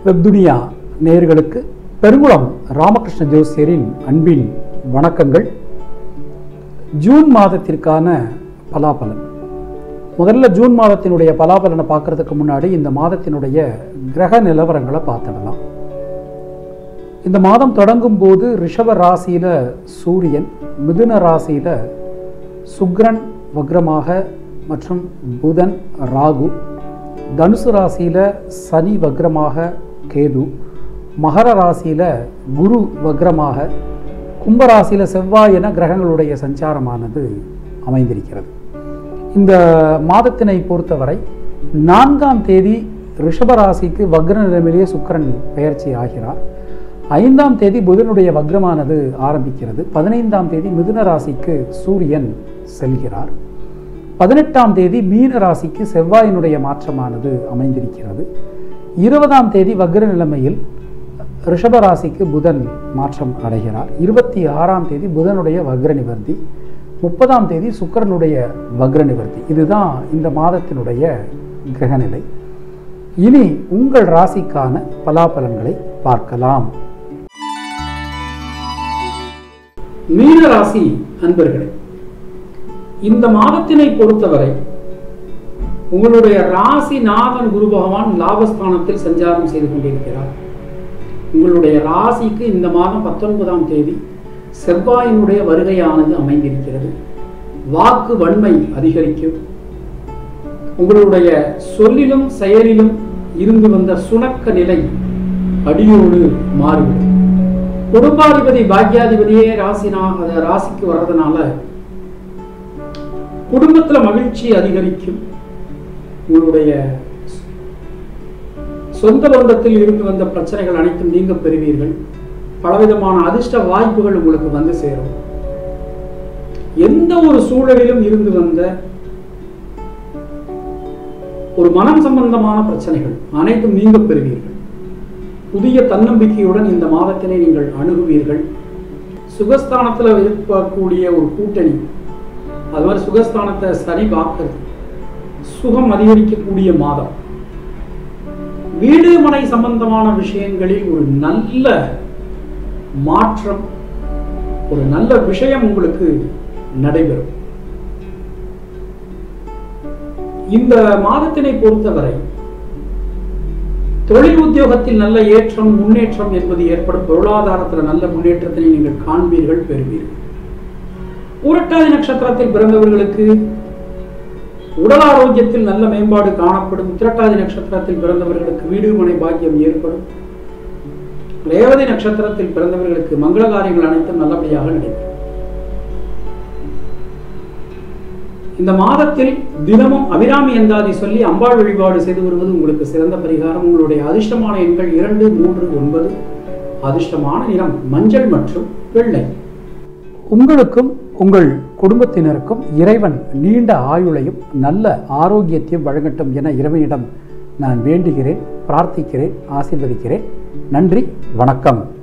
வெப்துனியா நேயர்களுக்கு பெருங்குளம் ராமகிருஷ்ண ஜோசியரின் அன்பின் வணக்கங்கள் ஜூன் மாதத்திற்கான பலாபலன் முதல்ல ஜூன் மாதத்தினுடைய பலாபலனை பார்க்கறதுக்கு முன்னாடி இந்த மாதத்தினுடைய கிரக நிலவரங்களை பார்த்துடலாம் இந்த மாதம் தொடங்கும் போது ரிஷப ராசியில சூரியன் மிதுன ராசியில சுக்ரன் வக்ரமாக மற்றும் புதன் ராகு தனுசு ராசியில சனி வக்ரமாக கேது மகர ராசியில குரு வக்ரமாக கும்பராசியில செவ்வாய் என கிரகங்களுடைய சஞ்சாரமானது அமைந்திருக்கிறது இந்த மாதத்தினை பொறுத்தவரை நான்காம் தேதி ரிஷபராசிக்கு வக்ர நிலைமையிலேயே சுக்கிரன் பெயர்ச்சி ஆகிறார் ஐந்தாம் தேதி புதனுடைய வக்ரமானது ஆரம்பிக்கிறது பதினைந்தாம் தேதி மிதுன ராசிக்கு சூரியன் செல்கிறார் பதினெட்டாம் தேதி மீன ராசிக்கு செவ்வாயினுடைய மாற்றமானது அமைந்திருக்கிறது இருபதாம் தேதி வக்ர நிலைமையில் ரிஷப ராசிக்கு புதன் மாற்றம் அடைகிறார் இருபத்தி ஆறாம் தேதி புதனுடைய வக்ர நிவர்த்தி முப்பதாம் தேதி சுக்கிரனுடைய வக்ர நிவர்த்தி இதுதான் இந்த மாதத்தினுடைய கிரகநிலை இனி உங்கள் ராசிக்கான பலாபலன்களை பார்க்கலாம் மீன ராசி அன்பர்களே இந்த மாதத்தினை பொறுத்தவரை உங்களுடைய ராசி நாதன் குரு பகவான் லாபஸ்தானத்தில் சஞ்சாரம் செய்து கொண்டிருக்கிறார் உங்களுடைய ராசிக்கு இந்த மாதம் பத்தொன்பதாம் தேதி செவ்வாயினுடைய வருகையானது அமைந்திருக்கிறது வாக்கு வன்மை அதிகரிக்கும் உங்களுடைய சொல்லிலும் செயலிலும் இருந்து வந்த சுணக்க நிலை அடியோடு மாறிவிடும் குடும்பாதிபதி பாக்யாதிபதியே ராசினா அத ராசிக்கு வர்றதுனால குடும்பத்துல மகிழ்ச்சி அதிகரிக்கும் உங்களுடைய சொந்த பந்தத்தில் இருந்து வந்த பிரச்சனைகள் அனைத்தும் நீங்க பெறுவீர்கள் பலவிதமான அதிர்ஷ்ட வாய்ப்புகள் உங்களுக்கு வந்து சேரும் எந்த ஒரு சூழலிலும் இருந்து வந்த ஒரு மனம் சம்பந்தமான பிரச்சனைகள் அனைத்தும் நீங்க பெறுவீர்கள் புதிய தன்னம்பிக்கையுடன் இந்த மாதத்தினை நீங்கள் அணுகுவீர்கள் சுகஸ்தானத்தில் இருக்கக்கூடிய ஒரு கூட்டணி அது மாதிரி சுகஸ்தானத்தை சரி பார்க்கறது சுகம் அதிகரிக்கக்கூடிய மாதம் வீடு மனை சம்பந்தமான விஷயங்களில் ஒரு நல்ல மாற்றம் ஒரு நல்ல விஷயம் உங்களுக்கு நடைபெறும் இந்த மாதத்தினை பொறுத்தவரை தொழில் உத்தியோகத்தில் நல்ல ஏற்றம் முன்னேற்றம் என்பது ஏற்படும் பொருளாதாரத்தில் நல்ல முன்னேற்றத்தினை நீங்கள் காண்பீர்கள் பெறுவீர்கள் பூரட்டாதி நட்சத்திரத்தில் பிறந்தவர்களுக்கு உடல் ஆரோக்கியத்தில் நல்ல மேம்பாடு காணப்படும் உத்திரட்டாதி நட்சத்திரத்தில் பிறந்தவர்களுக்கு வீடு மனை பாக்கியம் ஏற்படும் ரேவதி நட்சத்திரத்தில் பிறந்தவர்களுக்கு மங்கள காரியங்கள் அனைத்தும் நல்லபடியாக நடைபெறும் இந்த மாதத்தில் தினமும் அபிராமி எந்தாதி சொல்லி அம்பாள் வழிபாடு செய்து வருவது உங்களுக்கு சிறந்த பரிகாரம் உங்களுடைய அதிர்ஷ்டமான எண்கள் இரண்டு மூன்று ஒன்பது அதிர்ஷ்டமான நிறம் மஞ்சள் மற்றும் வெள்ளை உங்களுக்கும் உங்கள் குடும்பத்தினருக்கும் இறைவன் நீண்ட ஆயுளையும் நல்ல ஆரோக்கியத்தையும் வழங்கட்டும் என இறைவனிடம் நான் வேண்டுகிறேன் பிரார்த்திக்கிறேன் ஆசீர்வதிக்கிறேன் நன்றி வணக்கம்